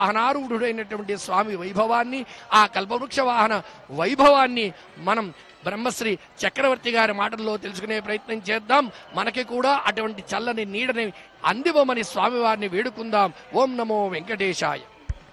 అనారూఢుడైనటువంటి స్వామి వైభవాన్ని ఆ కల్పవృక్ష వాహన వైభవాన్ని మనం బ్రహ్మశ్రీ చక్రవర్తి గారి మాటల్లో తెలుసుకునే ప్రయత్నం చేద్దాం మనకి కూడా అటువంటి చల్లని నీడని అందివ్వమని స్వామివారిని వేడుకుందాం ఓం నమో వెంకటేశాయ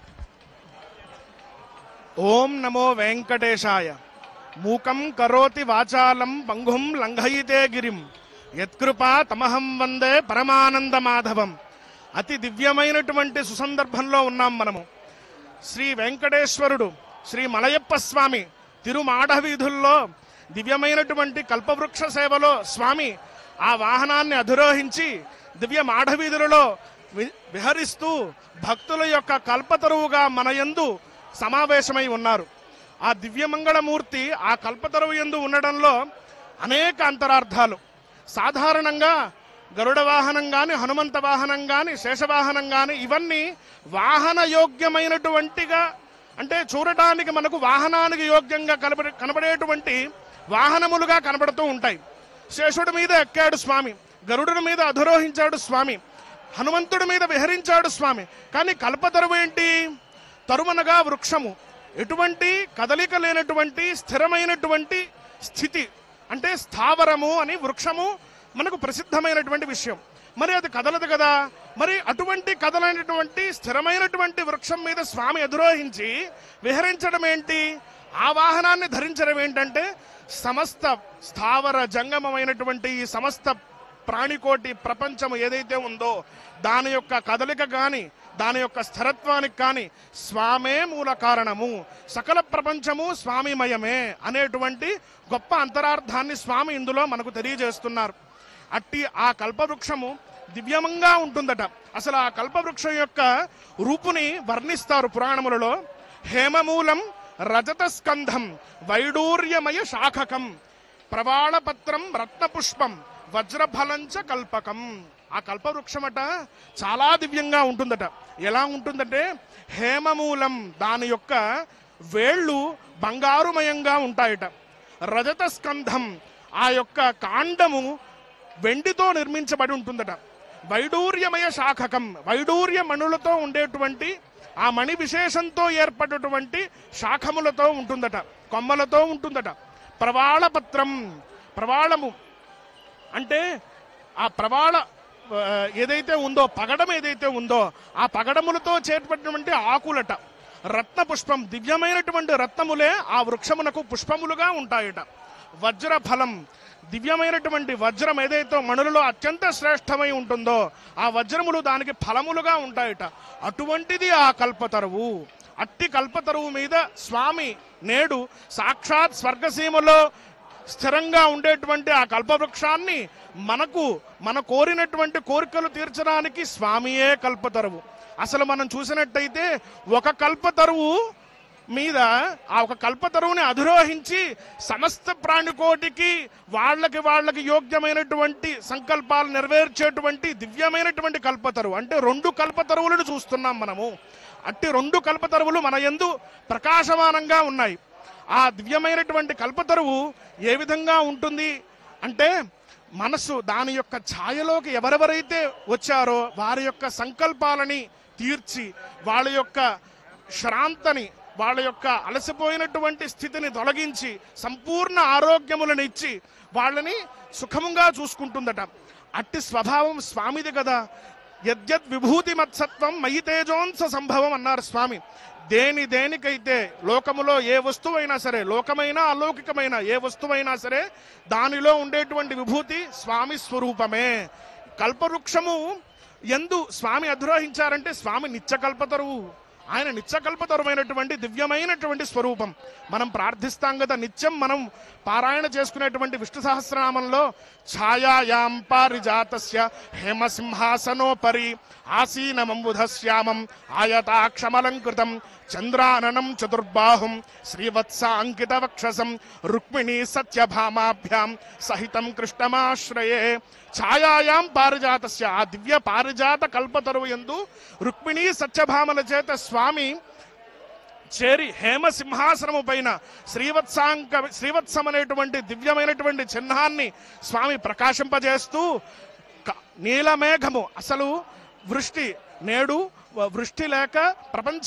ఓం నమో వెంకటేశాయ మూకం కరోతి వాచాలం పంగుం లంఘయితే గిరిం యత్కృపా తమహం వందే పరమానంద మాధవం అతి దివ్యమైనటువంటి సుసందర్భంలో ఉన్నాం మనము శ్రీ వెంకటేశ్వరుడు శ్రీ మలయప్ప స్వామి తిరుమాడ వీధుల్లో దివ్యమైనటువంటి కల్పవృక్ష సేవలో స్వామి ఆ వాహనాన్ని అధిరోహించి దివ్య మాఢవీధులలో వి- విహరిస్తూ భక్తుల యొక్క కల్పతరువుగా మన యందు సమావేశమై ఉన్నారు ఆ దివ్యమంగళమూర్తి ఆ కల్పతరువు యందు ఉండడంలో అనేక అంతరార్థాలు సాధారణంగా గరుడ వాహనం గాని హనుమంత వాహనం గాని శేషవాహనం గాని ఇవన్నీ వాహన యోగ్యమైనటువంటిగా అంటే చూడటానికి మనకు వాహనానికి యోగ్యంగా కనబడే కనబడేటువంటి వాహనములుగా కనబడుతూ ఉంటాయి శేషుడి మీద ఎక్కాడు స్వామి గరుడుడి మీద అధిరోహించాడు స్వామి హనుమంతుడి మీద విహరించాడు స్వామి కానీ కల్పతరువు ఏంటి తరుమనగా వృక్షము ఎటువంటి కదలిక లేనటువంటి స్థిరమైనటువంటి స్థితి అంటే స్థావరము అని వృక్షము మనకు ప్రసిద్ధమైనటువంటి విషయం మరి అది కదలదు కదా మరి అటువంటి కదలైనటువంటి స్థిరమైనటువంటి వృక్షం మీద స్వామి ఎదురోహించి విహరించడం ఏంటి ఆ వాహనాన్ని ధరించడం ఏంటంటే సమస్త స్థావర జంగమమైనటువంటి ఈ సమస్త ప్రాణికోటి ప్రపంచం ఏదైతే ఉందో దాని యొక్క కదలిక కానీ దాని యొక్క స్థిరత్వానికి కానీ స్వామే మూల కారణము సకల ప్రపంచము స్వామిమయమే అనేటువంటి గొప్ప అంతరార్థాన్ని స్వామి ఇందులో మనకు తెలియజేస్తున్నారు అట్టి ఆ కల్పవృక్షము దివ్యమంగా ఉంటుందట అసలు ఆ కల్పవృక్షం యొక్క రూపుని వర్ణిస్తారు పురాణములలో హేమమూలం రజత స్కంధం వైడూర్యమయ శాఖకం ప్రవాళపత్రం రత్నపుష్పం వజ్రఫలంచ కల్పకం ఆ కల్పవృక్షమట చాలా దివ్యంగా ఉంటుందట ఎలా ఉంటుందంటే హేమమూలం దాని యొక్క వేళ్ళు బంగారుమయంగా ఉంటాయట రజత స్కంధం ఆ యొక్క కాండము వెండితో నిర్మించబడి ఉంటుందట వైడూర్యమయ శాఖకం వైడూర్య మణులతో ఉండేటువంటి ఆ మణి విశేషంతో ఏర్పడినటువంటి శాఖములతో ఉంటుందట కొమ్మలతో ఉంటుందట ప్రవాళపత్రం ప్రవాళము అంటే ఆ ప్రవాళ ఆ, ఏదైతే ఉందో పగడం ఏదైతే ఉందో ఆ పగడములతో చేర్పడినటువంటి ఆకులట రత్న పుష్పం దివ్యమైనటువంటి రత్నములే ఆ వృక్షమునకు పుష్పములుగా ఉంటాయట వజ్ర ఫలం దివ్యమైనటువంటి వజ్రం ఏదైతే మణులలో అత్యంత శ్రేష్టమై ఉంటుందో ఆ వజ్రములు దానికి ఫలములుగా ఉంటాయట అటువంటిది ఆ కల్పతరువు అట్టి కల్పతరువు మీద స్వామి నేడు సాక్షాత్ స్వర్గసీమలో స్థిరంగా ఉండేటువంటి ఆ కల్పవృక్షాన్ని మనకు మన కోరినటువంటి కోరికలు తీర్చడానికి స్వామియే కల్పతరువు అసలు మనం చూసినట్టయితే ఒక కల్పతరువు మీద ఆ ఒక కల్పతరువుని అధిరోహించి సమస్త ప్రాణికోటికి వాళ్ళకి వాళ్ళకి యోగ్యమైనటువంటి సంకల్పాలు నెరవేర్చేటువంటి దివ్యమైనటువంటి కల్పతరువు అంటే రెండు కల్పతరువులను చూస్తున్నాం మనము అట్టి రెండు కల్పతరువులు మన యందు ప్రకాశమానంగా ఉన్నాయి ఆ దివ్యమైనటువంటి కల్పతరువు ఏ విధంగా ఉంటుంది అంటే మనస్సు దాని యొక్క ఛాయలోకి ఎవరెవరైతే వచ్చారో వారి యొక్క సంకల్పాలని తీర్చి వాళ్ళ యొక్క శ్రాంతని వాళ్ళ యొక్క అలసిపోయినటువంటి స్థితిని తొలగించి సంపూర్ణ ఆరోగ్యములను ఇచ్చి వాళ్ళని సుఖముగా చూసుకుంటుందట అట్టి స్వభావం స్వామిది కదా యద్యద్ విభూతి మత్సత్వం మయి తేజోంస సంభవం అన్నారు స్వామి దేని దేనికైతే లోకములో ఏ వస్తువైనా సరే లోకమైనా అలౌకికమైన ఏ వస్తువైనా సరే దానిలో ఉండేటువంటి విభూతి స్వామి స్వరూపమే కల్పవృక్షము ఎందు స్వామి అధిరోహించారంటే స్వామి నిత్యకల్పతరువు ఆయన నిత్యకల్పతరుమైనటువంటి దివ్యమైనటువంటి స్వరూపం మనం ప్రార్థిస్తాం కదా నిత్యం మనం పారాయణ చేసుకునేటువంటి విష్ణు సహస్రనామంలో ఛాయాయాం పారిజాతస్య హేమసింహాసనోపరి ఆసీనమంబుధశ్యామం ఆయతాక్షమలంకృతం చంద్రాననం చతుర్బాహుం శ్రీవత్స అంకిత వక్షసం రుక్మిణీ సత్యభామాభ్యాం సహితం కృష్ణమాశ్రయే ఛాయాయాం పారిజాతస్య ఆ దివ్య పారిజాత కల్పతరువు ఎందు రుక్మిణీ సత్యభామల చేత స్వామి చేరి హేమ సింహాసనము పైన శ్రీవత్సాంక శ్రీవత్సం అనేటువంటి దివ్యమైనటువంటి చిహ్నాన్ని స్వామి ప్రకాశింపజేస్తూ క- నీలమేఘము అసలు వృష్టి నేడు వ- వృష్టి లేక ప్రపంచ